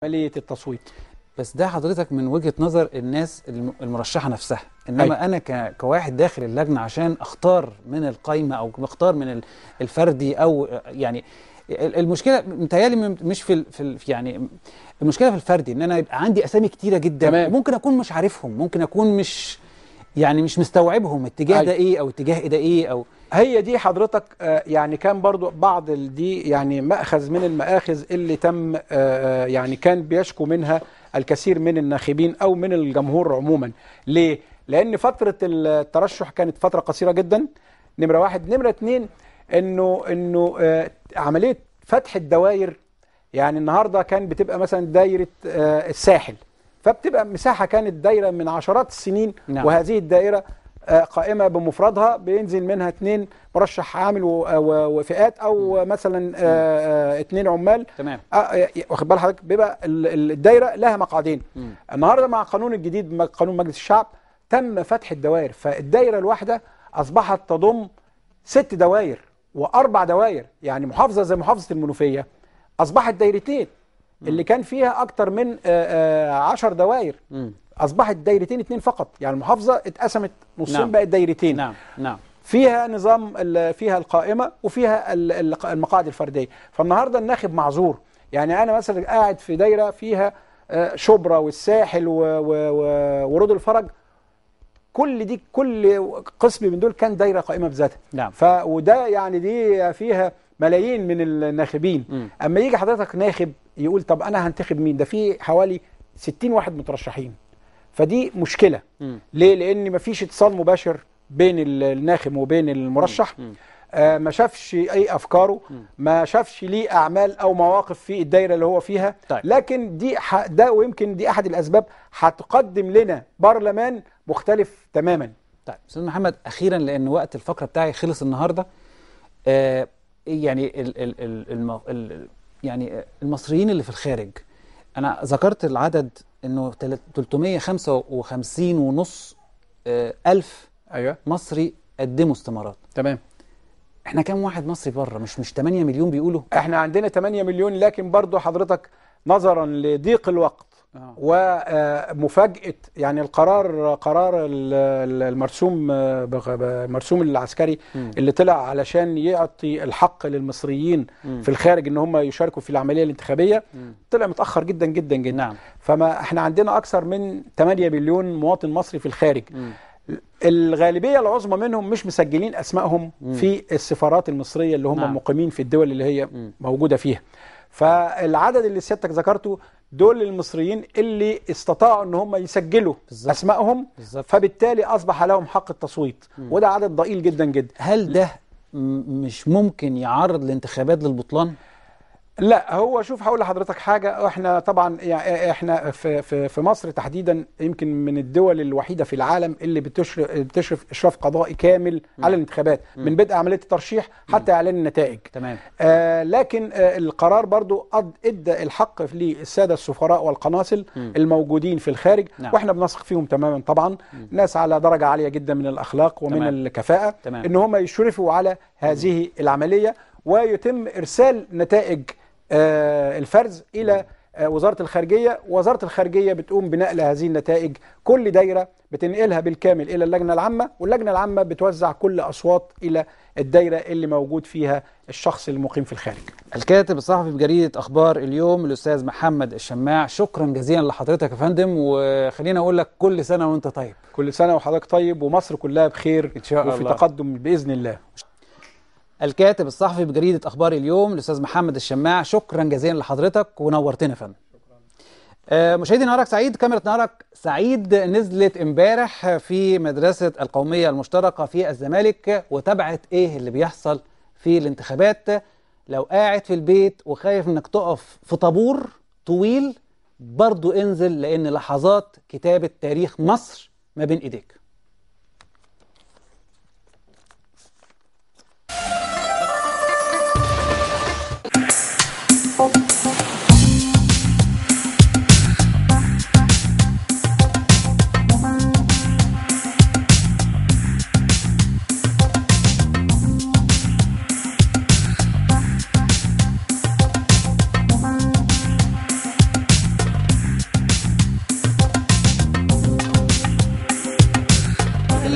عمليه التصويت بس ده حضرتك من وجهة نظر الناس الم- المرشحة نفسها انما أيوة. انا ك- كواحد داخل اللجنة عشان اختار من القايمة او اختار من ال- الفردي او يعني ال- المشكلة متهيألي م- مش في ال- في ال- يعني المشكلة في الفردي ان انا يبقى عندي اسامي كتيرة جدا تمام. ممكن اكون مش عارفهم ممكن اكون مش يعني مش مستوعبهم اتجاه أيوة. ده ايه او اتجاه ده ايه او هي دي حضرتك آه، يعني كان برضو بعض ال- دي يعني مأخذ من المآخذ اللي تم آه، آه، يعني كان بيشكو منها الكثير من الناخبين أو من الجمهور عموما ليه؟ لأن فترة الترشح كانت فترة قصيرة جدا نمرة واحد نمرة اتنين إنه إنه آه، عملية فتح الدوائر يعني النهارده كان بتبقى مثلا دايرة آه، الساحل فبتبقى مساحة كانت دايرة من عشرات السنين نعم. وهذه الدائرة آه، قائمة بمفردها بينزل منها اثنين مرشح عامل و- و- وفئات أو مثلا آه، آه، اثنين عمال تمام آه، آه، واخد بال حضرتك بيبقى ال- ال- الدايرة لها مقعدين مم. النهارده مع القانون الجديد م- قانون مجلس الشعب تم فتح الدوائر فالدايرة الواحدة أصبحت تضم ست دوائر وأربع دوائر يعني محافظة زي محافظة المنوفية أصبحت دايرتين اللي كان فيها أكتر من آه، آه، عشر دوائر مم. اصبحت دايرتين اتنين فقط يعني المحافظه اتقسمت نصين نعم. بقت دايرتين نعم نعم فيها نظام ال- فيها القائمه وفيها ال- ال- المقاعد الفرديه فالنهارده الناخب معذور يعني انا مثلا قاعد في دايره فيها آه، شبرا والساحل و- و- و- ورود الفرج كل دي كل قسم من دول كان دايره قائمه بذاتها نعم ف وده يعني دي فيها ملايين من الناخبين مم. اما يجي حضرتك ناخب يقول طب انا هنتخب مين ده في حوالي 60 واحد مترشحين فدي مشكله مم. ليه لان مفيش اتصال مباشر بين ال- الناخب وبين المرشح مم. آه ما شافش اي افكاره مم. ما شافش ليه اعمال او مواقف في الدايره اللي هو فيها طيب. لكن دي ح... ده ويمكن دي احد الاسباب هتقدم لنا برلمان مختلف تماما طيب استاذ محمد اخيرا لان وقت الفقره بتاعي خلص النهارده آه يعني ال ال ال الم ال يعني آه، المصريين اللي في الخارج انا ذكرت العدد انه تل- 355 ونص آه الف ايوه مصري قدموا استمارات تمام احنا كام واحد مصري بره مش مش 8 مليون بيقولوا احنا عندنا 8 مليون لكن برضو حضرتك نظرا لضيق الوقت آه. ومفاجأة يعني القرار قرار ال- ال- المرسوم آه، بغ- ب- المرسوم العسكري مم. اللي طلع علشان يعطي الحق للمصريين مم. في الخارج ان هم يشاركوا في العملية الانتخابية مم. طلع متأخر جدا جدا جدا نعم فما احنا عندنا اكثر من 8 مليون مواطن مصري في الخارج مم. الغالبيه العظمى منهم مش مسجلين اسمائهم مم. في السفارات المصريه اللي هم نعم. مقيمين في الدول اللي هي مم. موجوده فيها فالعدد اللي سيادتك ذكرته دول المصريين اللي استطاعوا ان هم يسجلوا بالظبط. اسمائهم بالظبط فبالتالي اصبح لهم حق التصويت مم. وده عدد ضئيل جدا جدا هل ده م- مش ممكن يعرض الانتخابات للبطلان؟ لا هو شوف هقول لحضرتك حاجه احنا طبعا يعني احنا في في في مصر تحديدا يمكن من الدول الوحيده في العالم اللي بتشرف بتشرف اشراف قضائي كامل على الانتخابات من بدء عمليه الترشيح حتى اعلان النتائج تمام آه لكن آه القرار برضو قد ادى الحق للساده السفراء والقناصل مم. الموجودين في الخارج نعم. واحنا بنثق فيهم تماما طبعا ناس على درجه عاليه جدا من الاخلاق ومن تمام. الكفاءه تمام. ان هم يشرفوا على هذه العمليه ويتم ارسال نتائج آه الفرز الى آه وزاره الخارجيه وزاره الخارجيه بتقوم بنقل هذه النتائج كل دايره بتنقلها بالكامل الى اللجنه العامه واللجنه العامه بتوزع كل اصوات الى الدايره اللي موجود فيها الشخص المقيم في الخارج الكاتب الصحفي بجريدة أخبار اليوم الأستاذ محمد الشماع شكرا جزيلا لحضرتك يا فندم وخلينا أقول لك كل سنة وأنت طيب كل سنه وحضرتك طيب ومصر كلها بخير إن شاء وفي الله. تقدم باذن الله الكاتب الصحفي بجريدة أخبار اليوم الأستاذ محمد الشماع شكرا جزيلا لحضرتك ونورتنا يا فندم آه، مشاهدي نهارك سعيد كاميرا نهارك سعيد نزلت امبارح في مدرسة القومية المشتركة في الزمالك وتابعت ايه اللي بيحصل في الانتخابات لو قاعد في البيت وخايف انك تقف في طابور طويل برضو انزل لان لحظات كتابة تاريخ مصر ما بين ايديك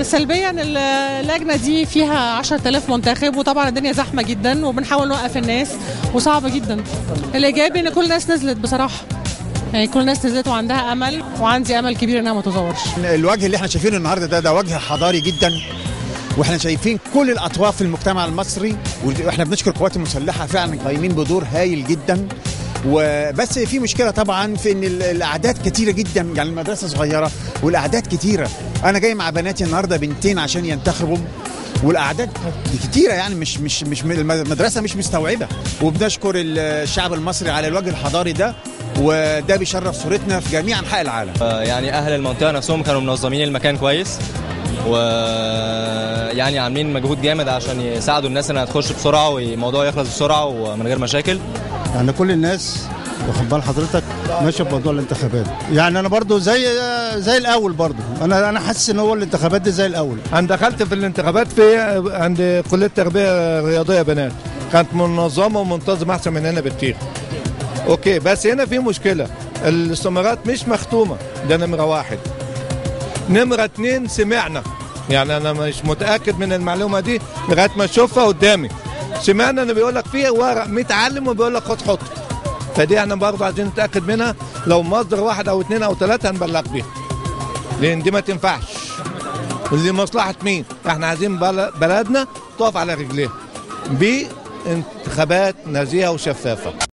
سلبيا اللجنه دي فيها 10000 منتخب وطبعا الدنيا زحمه جدا وبنحاول نوقف الناس وصعبه جدا الايجابي ان كل الناس نزلت بصراحه يعني كل الناس نزلت وعندها امل وعندي امل كبير انها ما تزورش الوجه اللي احنا شايفينه النهارده ده ده وجه حضاري جدا واحنا شايفين كل الاطراف في المجتمع المصري واحنا بنشكر القوات المسلحه فعلا قايمين بدور هايل جدا وبس في مشكله طبعا في ان ال- الاعداد كتيره جدا يعني المدرسه صغيره والاعداد كتيره انا جاي مع بناتي النهارده بنتين عشان ينتخبوا والاعداد كتيره يعني مش مش مش المدرسه مش مستوعبه وبنشكر الشعب المصري على الوجه الحضاري ده وده بيشرف صورتنا في جميع انحاء العالم يعني اهل المنطقه نفسهم كانوا منظمين المكان كويس ويعني عاملين مجهود جامد عشان يساعدوا الناس انها تخش بسرعه والموضوع يخلص بسرعه ومن غير مشاكل يعني كل الناس واخد بال حضرتك ماشيه بموضوع الانتخابات يعني انا برضو زي زي الاول برضو انا انا حاسس ان هو الانتخابات دي زي الاول انا دخلت في الانتخابات في عند كليه تربيه رياضيه بنات كانت منظمه ومنتظمه احسن من هنا بكتير اوكي بس هنا في مشكله الاستمارات مش مختومه ده نمره واحد نمره اتنين سمعنا يعني انا مش متاكد من المعلومه دي لغايه ما اشوفها قدامي سمعنا ان بيقول لك في ورق متعلم وبيقول لك خد حط فدي احنا برضه عايزين نتاكد منها لو مصدر واحد او اثنين او ثلاثه هنبلغ بيها لان دي ما تنفعش ودي مصلحه مين؟ احنا عايزين بل- بلدنا تقف على رجليها بانتخابات نزيهه وشفافه